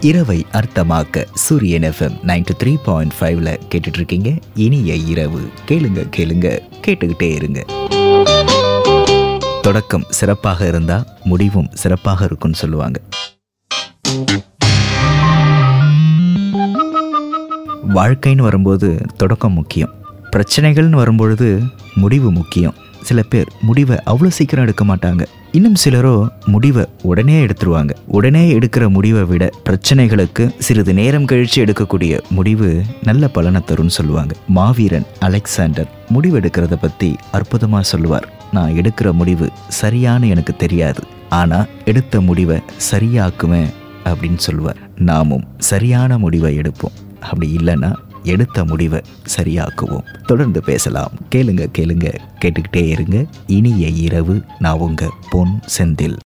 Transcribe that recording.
இரவை அர்த்தமாக்க சூரியன் FM ninety three point ஃபைவ்ல கேட்டுட்டு இருக்கீங்க இனிய இரவு கேளுங்க கேளுங்க கேட்டுக்கிட்டே இருங்க தொடக்கம் சிறப்பாக இருந்தா முடிவும் சிறப்பாக இருக்கும்னு சொல்லுவாங்க வாழ்க்கைன்னு வரும்போது தொடக்கம் முக்கியம் பிரச்சனைகள்னு வரும்பொழுது முடிவு முக்கியம் சில பேர் முடிவை அவ்வளோ சீக்கிரம் எடுக்க மாட்டாங்க இன்னும் சிலரோ முடிவை உடனே எடுத்துருவாங்க உடனே எடுக்கிற முடிவை விட பிரச்சனைகளுக்கு சிறிது நேரம் கழித்து எடுக்கக்கூடிய முடிவு நல்ல பலனை தரும்னு சொல்லுவாங்க மாவீரன் அலெக்சாண்டர் முடிவு எடுக்கிறத பற்றி அற்புதமாக சொல்லுவார் நான் எடுக்கிற முடிவு சரியான்னு எனக்கு தெரியாது ஆனால் எடுத்த முடிவை சரியாக்குவேன் அப்படின்னு சொல்லுவார் நாமும் சரியான முடிவை எடுப்போம் அப்படி இல்லைன்னா எடுத்த முடிவை சரியாக்குவோம் தொடர்ந்து பேசலாம் கேளுங்க கேளுங்க கேட்டுக்கிட்டே இருங்க இனிய இரவு நான் உங்க பொன் செந்தில்